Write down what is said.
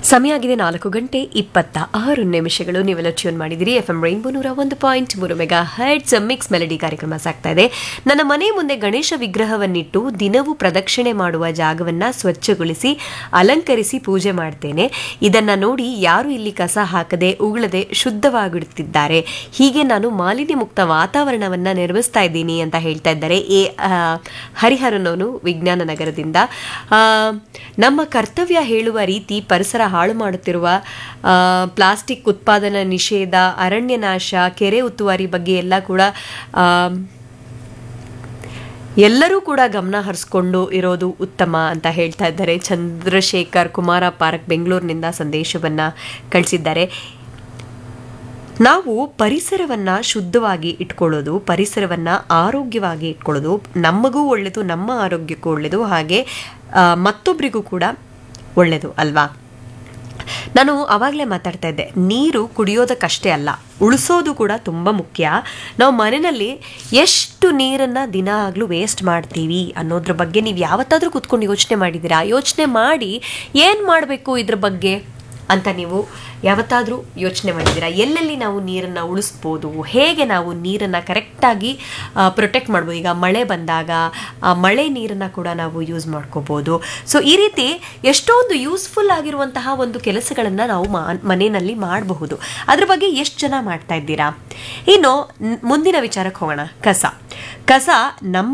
ಸಮಯ ಆಗಿದೆ ನಾಲ್ಕು ಗಂಟೆ ಇಪ್ಪತ್ತ ಆರು ನಿಮಿಷಗಳು ನೀವೆಲ್ಲ ಟ್ಯೂನ್ ಮಾಡಿದಿರಿ ಎಫ್ ಎಂ ರೈನ್ಬೋ ನೂರ ಒಂದು ಪಾಯಿಂಟ್ ಮೂರು ಮೆಗಾ ಹರ್ಟ್ಸ್ ಮಿಕ್ಸ್ ಮೆಲಡಿ ಕಾರ್ಯಕ್ರಮ ಸಾಗ್ತಾ ಇದೆ ನನ್ನ ಮನೆ ಮುಂದೆ ಗಣೇಶ ವಿಗ್ರಹವನ್ನಿಟ್ಟು ದಿನವೂ ಪ್ರದಕ್ಷಿಣೆ ಮಾಡುವ ಜಾಗವನ್ನ ಸ್ವಚ್ಛಗೊಳಿಸಿ ಅಲಂಕರಿಸಿ ಪೂಜೆ ಮಾಡ್ತೇನೆ ಇದನ್ನ ನೋಡಿ ಯಾರು ಇಲ್ಲಿ ಕಸ ಹಾಕದೆ ಉಗುಳದೆ ಶುದ್ಧವಾಗಿಡುತ್ತಿದ್ದಾರೆ ಹೀಗೆ ನಾನು ಮಾಲಿನ್ಯ ಮುಕ್ತ ವಾತಾವರಣವನ್ನ ನಿರ್ಮಿಸ್ತಾ ಇದ್ದೀನಿ ಅಂತ ಹೇಳ್ತಾ ಇದ್ದಾರೆ ಎ ಆ, ಹರಿಹರನವನು ವಿಜ್ಞಾನ ನಗರದಿಂದ ಆ, ನಮ್ಮ ಕರ್ತವ್ಯ ಹೇಳುವ ರೀತಿ ಪರಿಸರ ಹಾಳು ಮಾಡುತ್ತಿರುವ ಆ, ಪ್ಲಾಸ್ಟಿಕ್ ಉತ್ಪಾದನಾ ನಿಷೇಧ ಅರಣ್ಯ ನಾಶ ಕೆರೆ ಉತ್ತುವಾರಿ ಬಗ್ಗೆ ಎಲ್ಲ ಕೂಡ ಆ, ಎಲ್ಲರೂ ಕೂಡ ಗಮನ ಹರಿಸ್ಕೊಂಡು ಇರೋದು ಉತ್ತಮ ಅಂತ ಹೇಳ್ತಾ ಇದ್ದಾರೆ ಚಂದ್ರಶೇಖರ್ ಕುಮಾರ ಪಾರ್ಕ್ ಬೆಂಗಳೂರಿನಿಂದ ಸಂದೇಶವನ್ನ ಕಳಿಸಿದ್ದಾರೆ ನಾವು ಪರಿಸರವನ್ನ ಶುದ್ಧವಾಗಿ ಇಟ್ಕೊಳ್ಳೋದು ಪರಿಸರವನ್ನ ಆರೋಗ್ಯವಾಗಿ ಇಟ್ಕೊಳ್ಳೋದು ನಮಗೂ ಒಳ್ಳೆಯದು ನಮ್ಮ ಆರೋಗ್ಯಕ್ಕೂ ಒಳ್ಳೆಯದು ಹಾಗೆ ಆ, ಮತ್ತೊಬ್ಬರಿಗೂ ಕೂಡ ಒಳ್ಳೆಯದು ಅಲ್ವಾ ನಾನು ಆವಾಗಲೇ ಮಾತಾಡ್ತಾ ಇದ್ದೆ ನೀರು ಕುಡಿಯೋದಕ್ಕಷ್ಟೇ ಅಲ್ಲ ಉಳಿಸೋದು ಕೂಡ ತುಂಬ ಮುಖ್ಯ ನಾವು ಮನೆಯಲ್ಲಿ ಎಷ್ಟು ನೀರನ್ನು ದಿನ ಆಗಲೂ ವೇಸ್ಟ್ ಮಾಡ್ತೀವಿ ಅನ್ನೋದ್ರ ಬಗ್ಗೆ ನೀವು ಯಾವತ್ತಾದರೂ ಕೂತ್ಕೊಂಡು ಯೋಚನೆ ಮಾಡಿದ್ದೀರಾ ಯೋಚನೆ ಮಾಡಿ ಏನು ಮಾಡಬೇಕು ಇದ್ರ ಬಗ್ಗೆ ಅಂತ ನೀವು ಯಾವತ್ತಾದರೂ ಯೋಚನೆ ಮಾಡಿದ್ದೀರಾ ಎಲ್ಲೆಲ್ಲಿ ನಾವು ನೀರನ್ನು ಉಳಿಸ್ಬೋದು ಹೇಗೆ ನಾವು ನೀರನ್ನು ಕರೆಕ್ಟಾಗಿ ಪ್ರೊಟೆಕ್ಟ್ ಮಾಡ್ಬೋದು ಈಗ ಮಳೆ ಬಂದಾಗ ಆ ಮಳೆ ನೀರನ್ನು ಕೂಡ ನಾವು ಯೂಸ್ ಮಾಡ್ಕೋಬೋದು ಸೊ ಈ ರೀತಿ ಎಷ್ಟೊಂದು ಯೂಸ್ಫುಲ್ ಆಗಿರುವಂತಹ ಒಂದು ಕೆಲಸಗಳನ್ನು ನಾವು ಮಾ ಮನೆಯಲ್ಲಿ ಮಾಡಬಹುದು ಅದ್ರ ಬಗ್ಗೆ ಎಷ್ಟು ಜನ ಮಾಡ್ತಾ ಇದ್ದೀರಾ ಇನ್ನು ನ್- ಮುಂದಿನ ವಿಚಾರಕ್ಕೆ ಹೋಗೋಣ ಕಸ ಕಸ ನಮ್ಮ